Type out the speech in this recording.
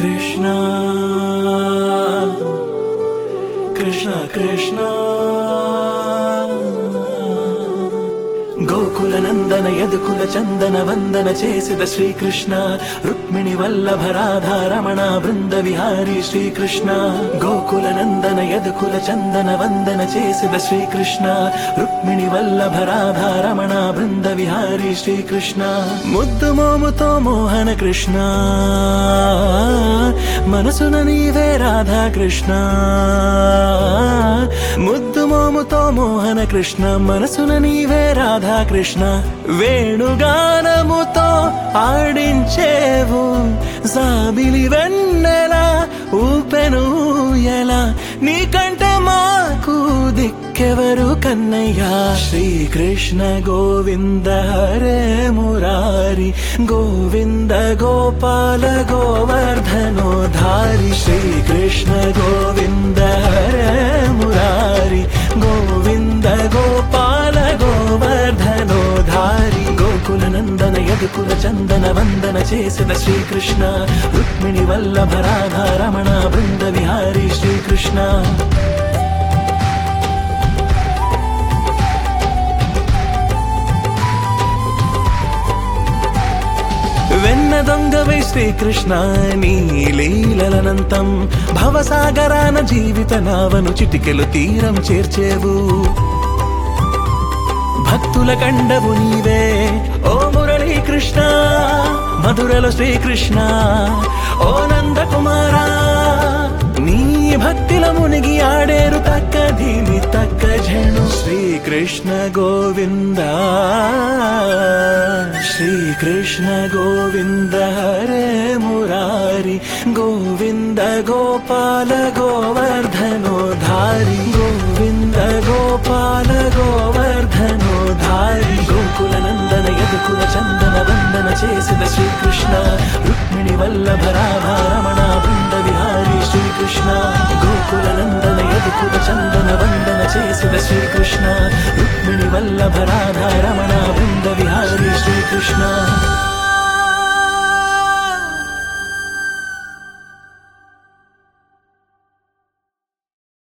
కృష్ణ కృష్ణ కృష్ణ గోకుల నందన యదుకుల చందన వందన చేసిದ శ్రీకృష్ణ రుక్మిణి వల్లభ రాధా రమణ బృంద విహారీ శ్రీకృష్ణ గోకుల నందన యదుకుల చందన వందన చేసిದ శ్రీకృష్ణ రుక్మిణి వల్లభ రాధా రమణ బృంద విహారీ శ్రీకృష్ణ ముద్దు మోముతో మోహన కృష్ణ మనసున నీవే రాధా కృష్ణ ముద్దు మోముతో మోహన కృష్ణ మనసున నీవే రాధా కృష్ణ వేణుగానముతో ఆడించేవు జాబిలి వెన్నెల ఊపెను ఎలా నీకంటే మాకు దిక్కెవరు కన్నయ్యా శ్రీకృష్ణ గోవింద హరే మురారి గోవింద గోపాల గోవర్ధనో ధారి శ్రీకృష్ణ గోవింద హరే మురారి గోవింద గోపాల గోవర్ధనో ధారి గోకుల నందన యదుకుల చందన వందన చేసిన శ్రీకృష్ణ రుక్మిణి వల్లభ రాధా రమణ బృంద విహారీ శ్రీకృష్ణ వెన్న దొంగవై శ్రీకృష్ణ నీ లీలలనంతం భవసాగరాన జీవిత నావను చిటికెలు తీరం చేర్చేవు భక్తుల కండవు నీవే ఓ మురళీ కృష్ణ మధురలో శ్రీకృష్ణ ఓ నందకుమారా నీ భక్తిల మునిగి ఆడేరు తక్క ధీమి తక్క ఝణు శ్రీకృష్ణ గోవింద శ్రీకృష్ణ గోవింద హరే మురారి గోవింద గోపాల గోవర్ధనో ధారి గోవింద గోపాల గోవర్ధనో ధారి గోకుల నందన యదుకుల చందన వందన చేసిన శ్రీకృష్ణ రుక్మిణి వల్లభ రాధా రమణ బృంద విహారీ శ్రీకృష్ణ గోకుల నందన యదుకుల చందన వందన చేసిన శ్రీకృష్ణ రుక్మిణి వల్లభ రాధా రమణ బృంద విహారీ శ్రీకృష్ణ